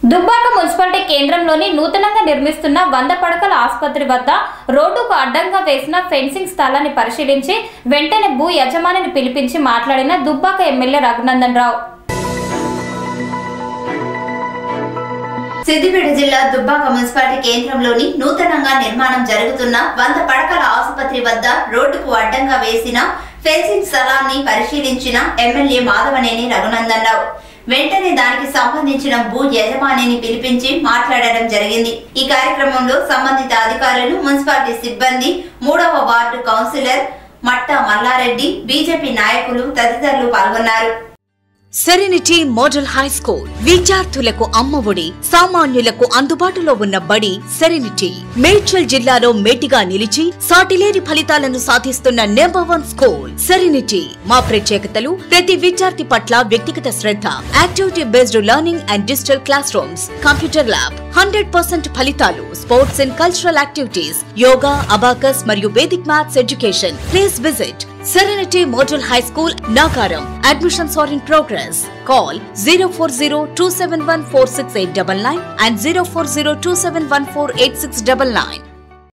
Dubbaka municipality కేంద్రంలోని నూతనంగా నిర్మిస్తున్న వంద పడకల ఆసుపత్రి వద్ద రోడ్డుకు అడ్డంగా వేసిన ఫెన్సింగ్ స్థలాన్ని పరిశీలించి వెంటనే భూ యజమానిని పిలిపించి మాట్లాడిన దుబ్బాక ఎమ్మెల్యే రఘునందన్ రావు సిద్దిపేట జిల్లా దుబ్బాక మున్సిపాలిటీ కేంద్రంలోని నూతనంగా నిర్మాణం జరుగుతున్న వంద పడకల ఆసుపత్రి వద్ద రోడ్డుకు అడ్డంగా వేసిన ఫెన్సింగ్ స్థలాన్ని పరిశీలించిన ఎమ్మెల్యే మాధవనేని రఘునందన్ రావు వెంటనే దానికి సంబంధించిన భూ యజమానిని పిలిపించి మాట్లాడడం జరిగింది ఈ కార్యక్రమంలో సంబంధిత అధికారులు మున్సిపాలిటీ సిబ్బంది మూడవ ward councillor Matta Mallareddy BJP నాయకులు తదితరులు పాల్గొన్నారు సెరెనిటీ మోడల్ హై స్కూల్ విద్యార్థులకు అమ్మఒడి సామాన్యులకు అందుబాటులో ఉన్న బడి సెరెనిటీ మేడ్చల్ జిల్లాలో మేటిగా నిలిచి సాటిలేని ఫలితాలను సాధిస్తున్న నెంబర్ వన్ స్కూల్ సెరెనిటీ మా ప్రత్యేకతలు ప్రతి విద్యార్థి పట్ల వ్యక్తిగత శ్రద్ధ activity based learning and digital classrooms computer lab hundred percent ఫలితాలు sports and cultural activities yoga abacus మరియు Vedic maths education please visit Serenity Model High School, Nagaram. Admissions are in progress. Call 040 and 040